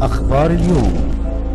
أخبار اليوم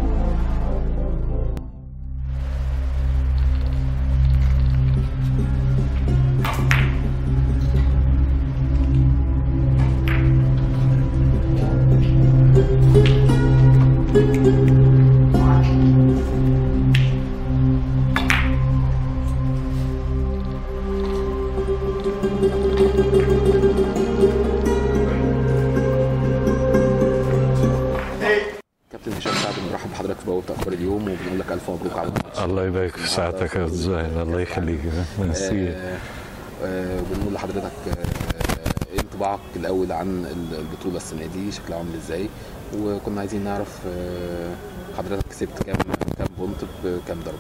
كابتن هشام سعد بنرحب بحضرتك في بوابه اخبار اليوم وبنقول لك الف مبروك على الماتش الله يبارك في ساعتك يا زهير الله يخليك ميرسي آه، آه، بنقول لحضرتك آه، ايه انطباعك الاول عن البطوله السنه دي شكلها عامل ازاي وكنا عايزين نعرف آه، حضرتك كسبت كام كام بونت بكام ضربه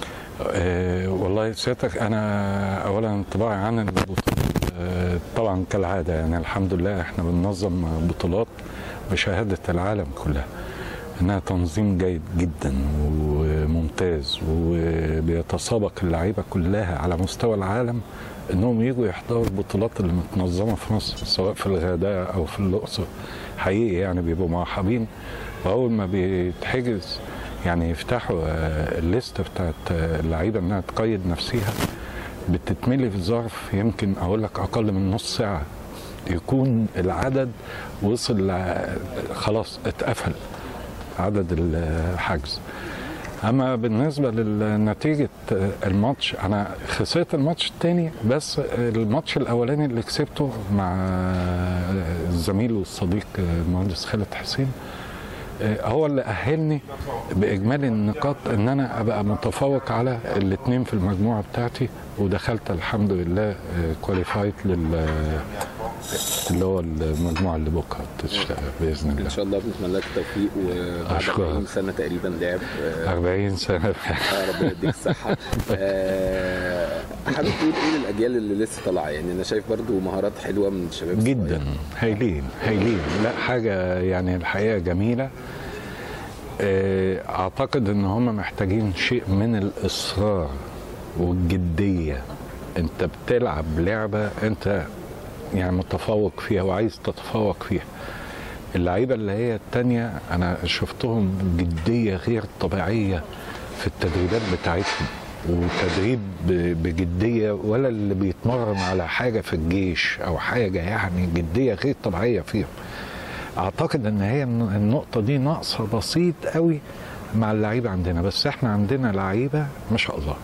آه والله سيادتك انا اولا انطباعي عن البطوله آه طبعا كالعاده يعني الحمد لله احنا بننظم بطولات بشهاده العالم كلها انها تنظيم جيد جدا وممتاز وبيتسابق اللعيبه كلها على مستوى العالم انهم يجوا يحضروا البطولات اللي متنظمه في مصر سواء في الغردقه او في الاقصر حقيقي يعني بيبقوا مرحبين واول ما بيتحجز يعني يفتحوا آه، الليست بتاعت آه، اللعيبه انها تقيد نفسها بتتملي في ظرف يمكن اقول لك اقل من نص ساعه يكون العدد وصل ل- خلاص اتقفل عدد الحجز اما بالنسبه لنتيجه الماتش انا خسرت الماتش الثاني بس الماتش الاولاني اللي كسبته مع الزميل والصديق المهندس خالد حسين هو اللي اهلني باجمالي النقاط ان انا ابقى متفوق على الاثنين في المجموعه بتاعتي ودخلت الحمد لله كواليفايد لل اللي هو المجموعه اللي بكره تشتغل باذن ان الله شاء الله بنتمنى لك التوفيق وبعد أشكرك. 40 سنه تقريبا لعب آه، 40 سنه آه، ربنا يديك الصحة آه، حابب تقول ايه للأجيال اللي لسه طالعة يعني أنا شايف برضو مهارات حلوة من الشباب الصغير. جدا هايلين هايلين لا حاجه يعني الحقيقه جميله آه، اعتقد ان هم محتاجين شيء من الاصرار والجديه انت بتلعب لعبه انت يعني متفوق فيها وعايز تتفوق فيها اللعيبه اللي هي التانية انا شفتهم جديه غير طبيعيه في التدريبات بتاعتهم وتدريب ب- بجديه ولا اللي بيتمرن على حاجه في الجيش او حاجه يعني جديه غير طبيعيه فيهم اعتقد ان هي الن- النقطه دي ناقصه بسيط قوي مع اللعيبه عندنا بس احنا عندنا لعيبه ما شاء الله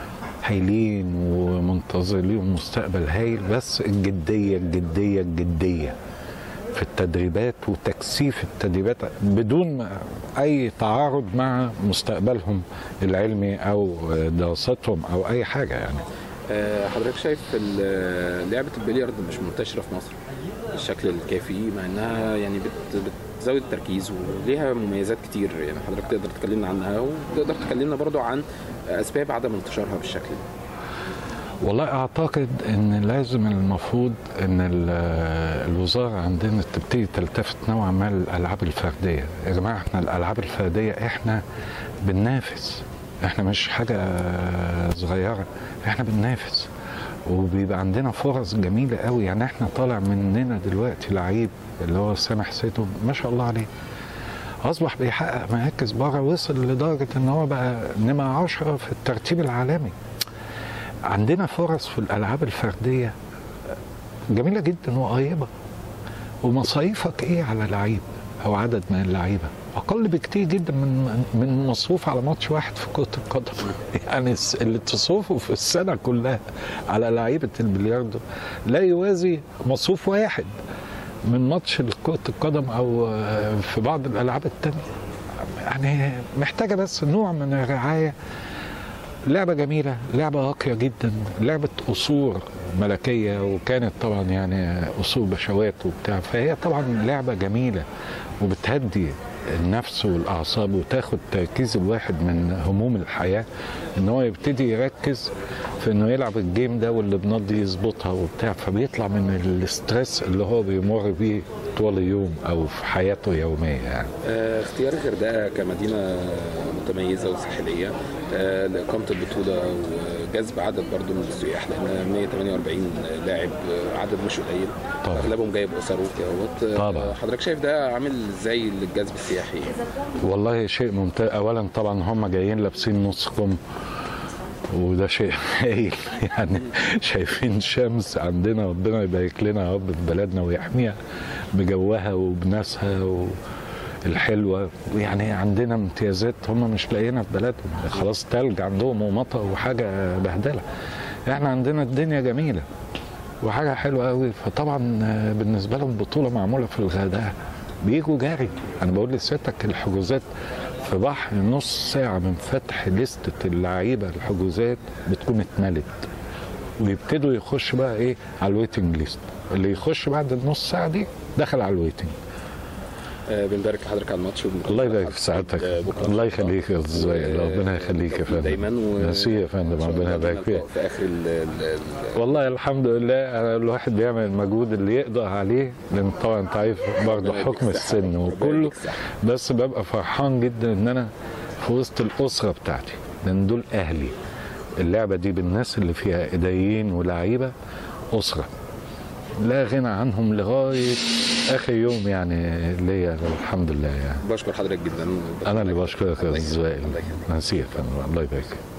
هايلين ومنتظر ليهم مستقبل هايل بس الجديه الجديه الجديه في التدريبات وتكثيف التدريبات بدون ما اي تعارض مع مستقبلهم العلمي او دراستهم او اي حاجه يعني آه، حضرتك شايف ال- لعبة البلياردو مش منتشرة في مصر بالشكل الكافي مع انها يعني بت بتزود التركيز وليها مميزات كتير يعني حضرتك تقدر تكلمنا عنها وتقدر تكلمنا برضو عن اسباب عدم انتشارها بالشكل ده والله اعتقد ان لازم المفروض ان ال- الوزاره عندنا تبتدي تلتفت نوعا ما للالعاب الفرديه يا جماعه احنا الالعاب الفرديه احنا بننافس احنا مش حاجه صغيره احنا بننافس وبيبقى عندنا فرص جميله قوي يعني احنا طالع مننا دلوقتي لعيب اللي هو سامح سيدو ما شاء الله عليه اصبح بيحقق مراكز بره وصل لدرجه ان هو بقى نمره 10 في الترتيب العالمي عندنا فرص في الالعاب الفرديه جميله جدا وقريبه ومصاريفك ايه على لعيب او عدد من اللعيبه اقل بكتير جدا من من مصروف على ماتش واحد في كره القدم يعني الس- اللي تصرفه في السنه كلها على لعيبه البلياردو لا يوازي مصروف واحد من ماتش كره القدم او آه، في بعض الالعاب التانية يعني محتاجه بس نوع من الرعايه لعبة جميلة لعبة راقية جدا لعبة أصول ملكية وكانت طبعا يعني أصول بشوات وبتاع فهي طبعا لعبة جميلة وبتهدي النفس والأعصاب وتاخد تركيز الواحد من هموم الحياة إن هو يبتدي يركز في إنه يلعب الجيم ده واللي بنضي يظبطها وبتاع فبيطلع من الاسترس اللي هو بيمر بيه طوال اليوم او في حياته يوميه يعني آه، اختيار الغردقه كمدينه متميزه وساحليه آه، لاقامه البطوله وجذب عدد برضو من السياح لان 148 لاعب آه، عدد مش قليل طبعا. اغلبهم جايب اسره وكده آه، طبعا. حضرتك شايف ده عامل ازاي للجذب السياحي؟ والله شيء ممتاز اولا طبعا هم جايين لابسين نص كم وده شيء هايل يعني شايفين شمس عندنا ربنا يبارك لنا يا رب في بلدنا ويحميها بجوها وبناسها الحلوة يعني عندنا امتيازات هم مش لاقيينها في بلدهم خلاص تلج عندهم ومطر وحاجة بهدلة احنا عندنا الدنيا جميلة وحاجة حلوة قوي فطبعا بالنسبة لهم بطولة معمولة في الغردقة بيجوا جاري انا بقول لسيادتك الحجوزات في بحر نص ساعة من فتح لستة اللعيبة الحجوزات بتكون اتملت ويبتدوا يخش بقى ايه على الويتنج ليست اللي يخش بعد النص ساعة دي دخل على الويتنج آه، بنبارك لحضرتك على الماتش وبنتمنى الله يبارك لحضرتك في سعادتك آه، بكرة الله يخليك يا استاذ وائل ربنا يخليك يا فندم دايما و... ميرسي يا فندم إن شاء ربنا الله يبارك فيك نلقاء في اخر ال ال ال والله الحمد لله أنا الواحد بيعمل المجهود اللي يقدر عليه لان طبعا انت عارف برضه ربنا حكم يديك الصحة. السن ربنا وكله يديك الصحة. بس ببقى فرحان جدا ان انا في وسط الاسره بتاعتي لان دول اهلي اللعبه دي بالناس اللي فيها اداريين ولاعيبه اسره لا غنى عنهم لغايه اخر يوم يعني ليا الحمد لله يعني بشكر حضرتك جدا انا اللي بشكرك يا الله استاذ يخليك. وائل الله يخليك. ميرسي يا فندم الله يبارك فيك